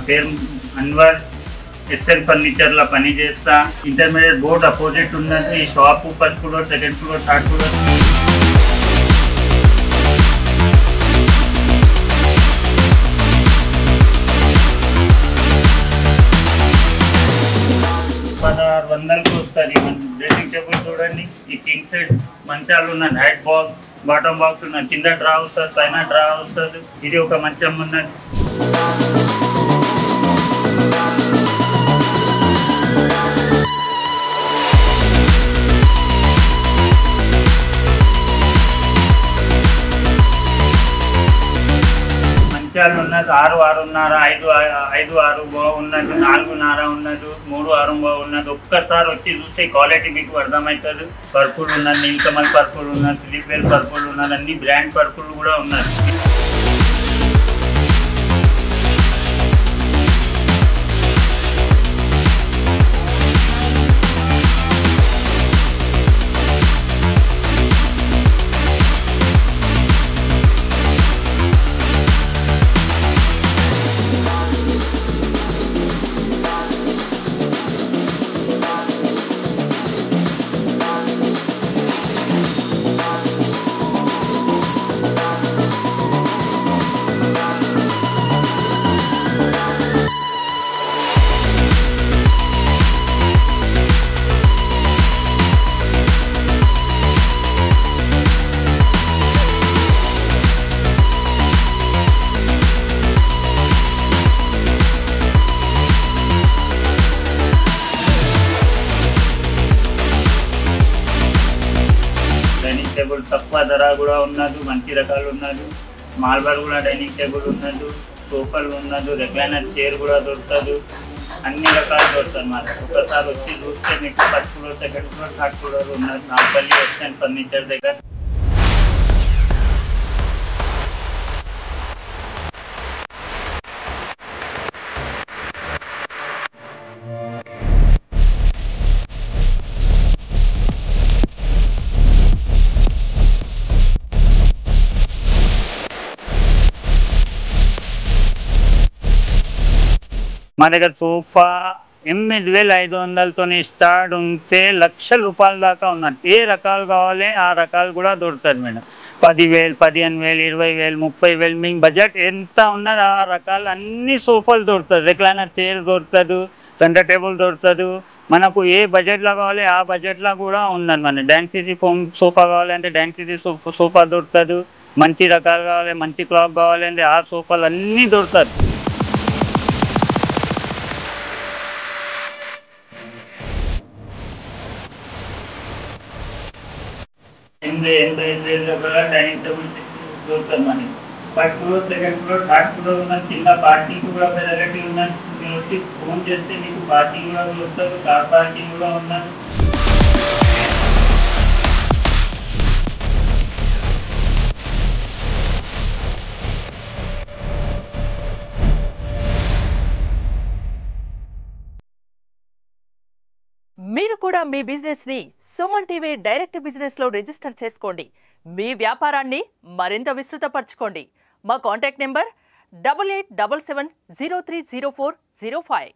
పేరు అన్వర్ ఎస్ఎల్ ఫర్నిచర్లో పని చేస్తా ఇంటర్మీడియట్ బోర్డ్ అపోజిట్ ఉన్నది ఈ shop first floor second floor third floor పదహారు వందలకు వస్తుంది మన డ్రెస్సింగ్ టేబుల్ చూడండి ఈ కింగ్ సెట్ మంచాలు ఉన్న హెడ్ బాక్స్ బాటమ్ బాక్స్ ఉన్న కింద డ్రా వస్తుంది పైన డ్రా వస్తుంది ఇది ఒక మంచం ఉన్నది మంచాలు ఉన్నది ఆరు ఆరున్నర ఐదు ఆ- ఐదు ఆరు బాగున్నది నాలుగున్నర ఉన్నది మూడు ఆరు బాగున్నది ఒక్కసారి వచ్చి చూస్తే క్వాలిటీ మీకు అర్థమవుతుంది పర్పుల్ ఉన్నది నీలకమల్ పర్పుల్ ఉన్నది స్లీప్వెల్ పర్పుల్ ఉన్నది అన్ని బ్రాండ్ పర్పుల్ కూడా ఉన్నది డైనింగ్ టేబుల్ తక్కువ ధర కూడా ఉన్నది మంచి రకాలు ఉన్నది మార్బల్ కూడా డైనింగ్ టేబుల్ ఉన్నది సోఫాలు ఉన్నది రెక్లైనర్ చైర్ కూడా దొరుకుతుంది అన్ని రకాలు దొరుకుతుంది మరి ఒకసారి వచ్చి చూస్తే మీకు first floor second floor third floor ఉన్నది నాపల్లి వెస్టర్న్ ఫర్నిచర్ దగ్గర మా దగ్గర సోఫా ఎనిమిది వేల ఐదు వందలతో స్టార్ట్ ఉంటే లక్షల రూపాయల దాకా ఉన్నది ఏ రకాలు కావాలి ఆ రకాలు కూడా దొరుకుతుంది మేడం పదివేలు పదిహేను వేలు ఇరవై వేలు ముప్పై వేలు మీ బడ్జెట్ ఎంత ఉన్నది ఆ రకాలు అన్ని సోఫాలు దొరుకుతుంది రిక్లైనర్ చైర్ దొరుకుతుంది సెంటర్ టేబుల్ దొరుకుతుంది మనకు ఏ బడ్జెట్లో కావాలి ఆ బడ్జెట్లో కూడా ఉన్నది మన డ్యాన్స్ సిటీ ఫోమ్ సోఫా కావాలంటే డ్యాన్స్ సిటీ సోఫా దొరుకుతుంది మంచి రకాలు కావాలి మంచి క్లాత్ కావాలంటే ఆ సోఫాలు అన్నీ దొరుకుతుంది ఎనిమిది ఎనభై ఐదు వేల రూపాయల డైనింగ్ టేబుల్ దొరుకుతుంది మనకి first floor second floor third floor ఉన్నది కింద పార్కింగ్ కూడా ఫెసిలిటీ ఉన్నది మీరు వచ్చి ఫోన్ చేస్తే మీకు పార్కింగ్ కూడా దొరుకుతుంది కార్ పార్కింగ్ కూడా ఉన్నది మీరు కూడా మీ బిజినెస్ ని సుమన్ టీవీ డైరెక్ట్ బిజినెస్ లో రిజిస్టర్ చేసుకోండి మీ వ్యాపారాన్ని మరింత విస్తృతపరచుకోండి మా contact number double eight double seven zero three zero four zero five